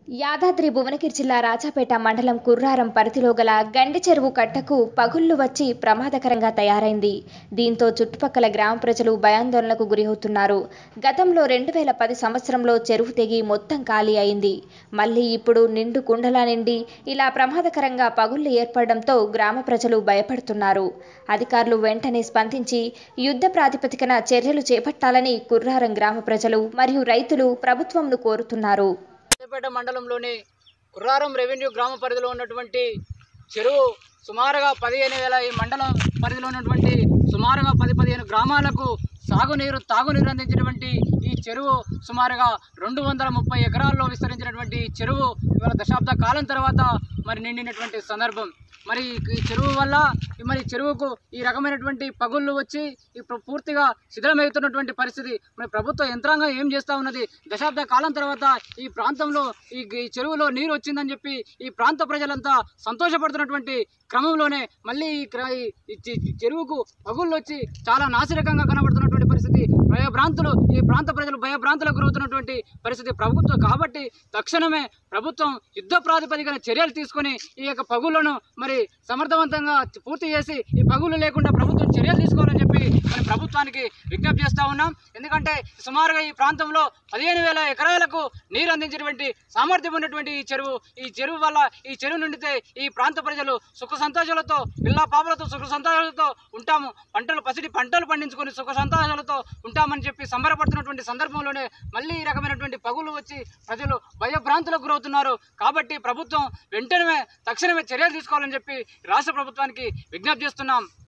యాదాద్రి భువనగిరి జిల్లా రాజాపేట మండలం కుర్రారం పరిధిలో గల గండి చెరువు కట్టకు పగుళ్లు వచ్చి ప్రమాదకరంగా తయారైంది దీంతో చుట్టుపక్కల గ్రామ ప్రజలు భయాందోళనకు గురవుతున్నారు గతంలో రెండు వేల పది సంవత్సరంలో చెరువు తెగి మొత్తం ఖాళీ అయింది మళ్ళీ ఇప్పుడు నిండు కుండలా నిండి ఇలా ప్రమాదకరంగా పగుళ్లు ఏర్పడడంతో గ్రామ ప్రజలు భయపడుతున్నారు అధికారులు వెంటనే స్పందించి యుద్ధ ప్రాతిపదికన చర్యలు చేపట్టాలని కుర్రారం గ్రామ ప్రజలు మరియు రైతులు ప్రభుత్వంను కోరుతున్నారు రాజపేట మండలంలోని కుర్రారం రెవెన్యూ గ్రామ పరిధిలో ఉన్నటువంటి చెరువు సుమారుగా పదిహేను వేల ఈ మండలం పరిధిలో ఉన్నటువంటి సుమారుగా పది పదిహేను గ్రామాలకు సాగునీరు తాగునీరు అందించినటువంటి ఈ చెరువు సుమారుగా రెండు వందల ముప్పై ఎకరాల్లో విస్తరించినటువంటి ఈ చెరువు ఇవాళ దశాబ్ద కాలం తర్వాత మరి నిండినటువంటి సందర్భం మరి ఈ చెరువు వల్ల మరి చెరువుకు ఈ రకమైనటువంటి పగుళ్ళు వచ్చి ఇప్పుడు పూర్తిగా శిథిలమవుతున్నటువంటి పరిస్థితి మరి ప్రభుత్వ యంత్రాంగం ఏం చేస్తూ ఉన్నది దశాబ్ద కాలం తర్వాత ఈ ప్రాంతంలో ఈ ఈ చెరువులో నీరు వచ్చిందని చెప్పి ఈ ప్రాంత ప్రజలంతా సంతోషపడుతున్నటువంటి క్రమంలోనే మళ్ళీ ఈ క్ర- ఈ- ఈ చె- ఈ చెరువుకు పగుళ్ళు వచ్చి చాలా నాసిరకంగా కనబడుతున్నటువంటి పరిస్థితి భయభ్రాంతులు ఈ ప్రాంత ప్రజలు భయభ్రాంతులకు గురవుతున్నటువంటి పరిస్థితి ప్రభుత్వం కాబట్టి తక్షణమే ప్రభుత్వం యుద్ధ ప్రాతిపదికన చర్యలు తీసుకొని ఈ యొక్క పగుళ్లను మరి సమర్థవంతంగా పూర్తి చేసి ఈ పగుళ్ళు లేకుండా ప్రభుత్వం చర్యలు తీసుకోవాలని చెప్పి మరి ప్రభుత్వానికి విజ్ఞప్తి చేస్తా ఉన్నాం ఎందుకంటే సుమారుగా ఈ ప్రాంతంలో పదిహేను వేల ఎకరాలకు నీరు అందించినటువంటి సామర్థ్యం ఉన్నటువంటి ఈ చెరువు ఈ చెరువు వల్ల ఈ చెరువు నిండితే ఈ ప్రాంత ప్రజలు సుఖ సంతోషాలతో పిల్ల పాపలతో సుఖ సంతోషాలతో ఉంటాము పంటలు పసిడి పంటలు పండించుకొని సుఖ సంతోషాలతో ఉంటామని చెప్పి సంబరపడుతున్నటువంటి సందర్భంలోనే మళ్ళీ ఈ రకమైనటువంటి పగులు వచ్చి ప్రజలు భయభ్రాంతులకు గురవుతున్నారు కాబట్టి ప్రభుత్వం వెంటనే తక్షణమే చర్యలు తీసుకోవాలని చెప్పి రాష్ట్ర ప్రభుత్వానికి విజ్ఞప్తి చేస్తున్నాం